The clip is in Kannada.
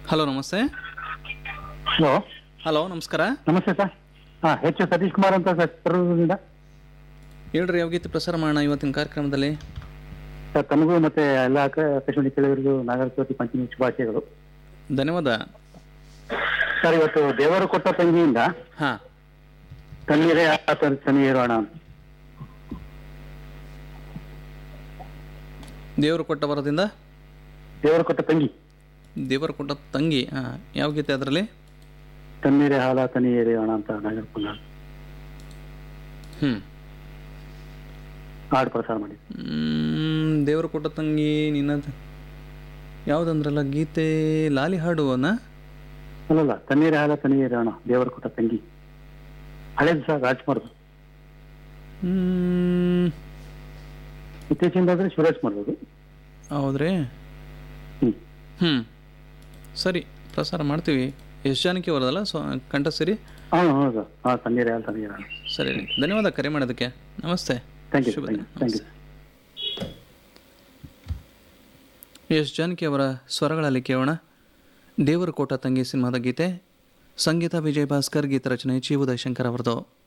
ಹಲೋ ನಮಸ್ತೆ ಹಲೋ ಹಲೋ ನಮಸ್ಕಾರ ನಮಸ್ತೆ ಸರ್ ಹಾಂ ಎಚ್ ಸತೀಶ್ ಕುಮಾರ್ ಅಂತ ಸರ್ ಚಿತ್ರದುರ್ಗದಿಂದ ಹೇಳ್ರಿ ಯಾವ ಗೀತೆ ಪ್ರಸಾರ ಮಾಡೋಣ ಇವತ್ತಿನ ಕಾರ್ಯಕ್ರಮದಲ್ಲಿ ಸರ್ ತಮಗೂ ಮತ್ತೆ ಎಲ್ಲ ಆಕಾಶವಾಣಿ ಕೇಳಿದ್ರು ನಾಗರ ಚೌತಿ ಪಂಚಮಿ ಶುಭಾಶಯಗಳು ಧನ್ಯವಾದ ಸರ್ ಇವತ್ತು ದೇವರು ಕೊಟ್ಟ ತಂಗಿಯಿಂದ ಹಾಂ ತಣ್ಣೀರೇ ಆತ ತನಿ ಇರೋಣ ಅಂತ ದೇವರು ಕೊಟ್ಟ ವರದಿಂದ ದೇವರು ಕೊಟ್ಟ ತಂಗಿ ದೇವರು ಕೊಟ್ಟ ತಂಗಿ ಹಾಂ ಯಾವ ಗೀತೆ ಅದರಲ್ಲಿ ತಣ್ಣೀರೇ ಹಾಲ ತನಿ ಎರೆಯೋಣ ಅಂತ ನಾಗರ ಕುಮಾರ್ ಹ್ಞೂ ಹಾಡು ಪ್ರಸಾರ ಮಾಡಿ ದೇವರು ಕೊಟ್ಟ ತಂಗಿ ನಿನ್ನ ಯಾವುದಂದ್ರಲ್ಲ ಗೀತೆ ಲಾಲಿ ಹಾಡುವನ ಅಲ್ಲಲ್ಲ ತಣ್ಣೀರೇ ಹಾಲ ತನಿ ಎರೆಯೋಣ ದೇವರು ಕೊಟ್ಟ ತಂಗಿ ಹಳೇದು ಸರ್ ರಾಜ್ಕುಮಾರ್ದು ಹ್ಮ್, ಇತ್ತೀಚಿಂದ ಅಂದ್ರೆ ಶಿವರಾಜ್ ಕುಮಾರ್ದು ಹೌದ್ರಿ ಹ್ಮ್ ಹ್ಞೂ ಸರಿ ಪ್ರಸಾರ ಮಾಡ್ತೀವಿ ಎಷ್ಟು ಜನಕ್ಕೆ ಬರೋದಲ್ಲ ಸೊ ಕಂಠ ಸರಿ ಹಾಂ ಹೌದು ಹಾಂ ತಣ್ಣೀರೇ ಹಾಲ ತನಿ ಎರೆಯೋಣ ಸರಿ ಧನ್ಯವಾದ ಕರೆ ಮಾಡೋದಕ್ಕೆ ನಮಸ್ತೆ ಥ್ಯಾಂಕ್ ಯು ಶುಭ ದಿನ ಥ್ಯಾಂಕ್ ಯು ಯಶ್ ಜಾನಕಿ ಅವರ ಸ್ವರಗಳಲ್ಲಿ ಕೇಳೋಣ ದೇವರ ಕೋಟ ತಂಗಿ ಸಿನಿಮಾದ ಗೀತೆ ಸಂಗೀತ ವಿಜಯ ಭಾಸ್ಕರ್ ಗೀತ ರಚನೆ ಚಿ ಉದಯಶಂಕರ್ ಅವರದು